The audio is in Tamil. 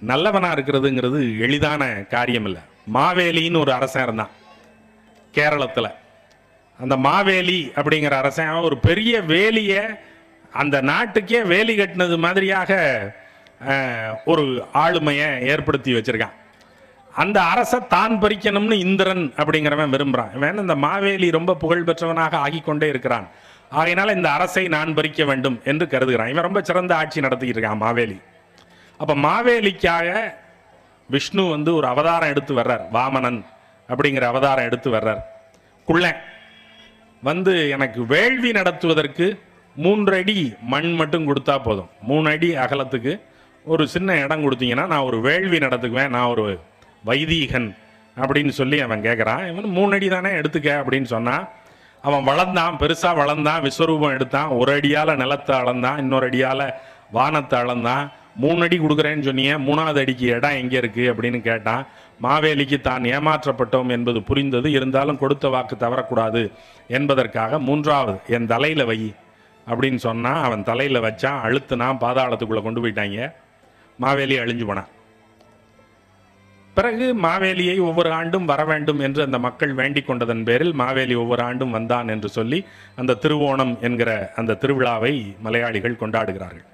நல்லவனா இருக்கிறதுங்கிறது எளிதான காரியம் இல்லை மாவேலின்னு ஒரு அரசன் இருந்தான் கேரளத்தில் அந்த மாவேலி அப்படிங்கிற அரசன் அவன் ஒரு பெரிய வேலியை அந்த நாட்டுக்கே வேலி கட்டினது மாதிரியாக அஹ், ஒரு ஆளுமையை ஏற்படுத்தி வச்சிருக்கான் அந்த அரசை தான் பறிக்கணும்னு இந்திரன் அப்படிங்கிறவன் விரும்புறான் இவன் இந்த மாவேலி ரொம்ப புகழ் பெற்றவனாக ஆகிக்கொண்டே இருக்கிறான் ஆகையினால இந்த அரசை நான் பறிக்க வேண்டும் என்று கருதுகிறான் இவன் ரொம்ப சிறந்த ஆட்சி நடத்திக்கிட்டு இருக்கான் மாவேலி அப்ப மாவேலிக்காக விஷ்ணு வந்து ஒரு அவதாரம் எடுத்து வர்றார் வாமனன் அப்படிங்கிற அவதாரம் எடுத்து வர்றார் குள்ளன் வந்து எனக்கு வேள்வி நடத்துவதற்கு மூன்று அடி மண் மட்டும் கொடுத்தா போதும் மூணு அடி அகலத்துக்கு ஒரு சின்ன இடம் கொடுத்தீங்கன்னா நான் ஒரு வேள்வி நடத்துக்குவேன் நான் ஒரு வைதீகன் அப்படின்னு சொல்லி அவன் கேட்குறான் இவன் மூணு அடி தானே எடுத்துக்க அப்படின்னு சொன்னான் அவன் வளர்ந்தான் பெருசாக வளர்ந்தான் விஸ்வரூபம் எடுத்தான் ஒரு அடியால் நிலத்தை அளந்தான் இன்னொரு அடியால் வானத்தை அளந்தான் மூணு அடி கொடுக்குறேன்னு சொன்னியே மூணாவது அடிக்கு இடம் எங்கே இருக்குது அப்படின்னு கேட்டான் மாவேலிக்கு தான் ஏமாற்றப்பட்டோம் என்பது புரிந்தது இருந்தாலும் கொடுத்த வாக்கு தவறக்கூடாது என்பதற்காக மூன்றாவது என் தலையில் வை அப்படின்னு சொன்னான் அவன் தலையில் வச்சான் அழுத்துனான் பாதாளத்துக்குள்ளே கொண்டு போயிட்டாங்க மாவேலி அழிஞ்சு போனான் பிறகு மாவேலியை ஒவ்வொரு ஆண்டும் வர வேண்டும் என்று அந்த மக்கள் வேண்டிக் கொண்டதன் பேரில் மாவேலி ஒவ்வொரு ஆண்டும் வந்தான் என்று சொல்லி அந்த திருவோணம் என்கிற அந்த திருவிழாவை மலையாளிகள் கொண்டாடுகிறார்கள்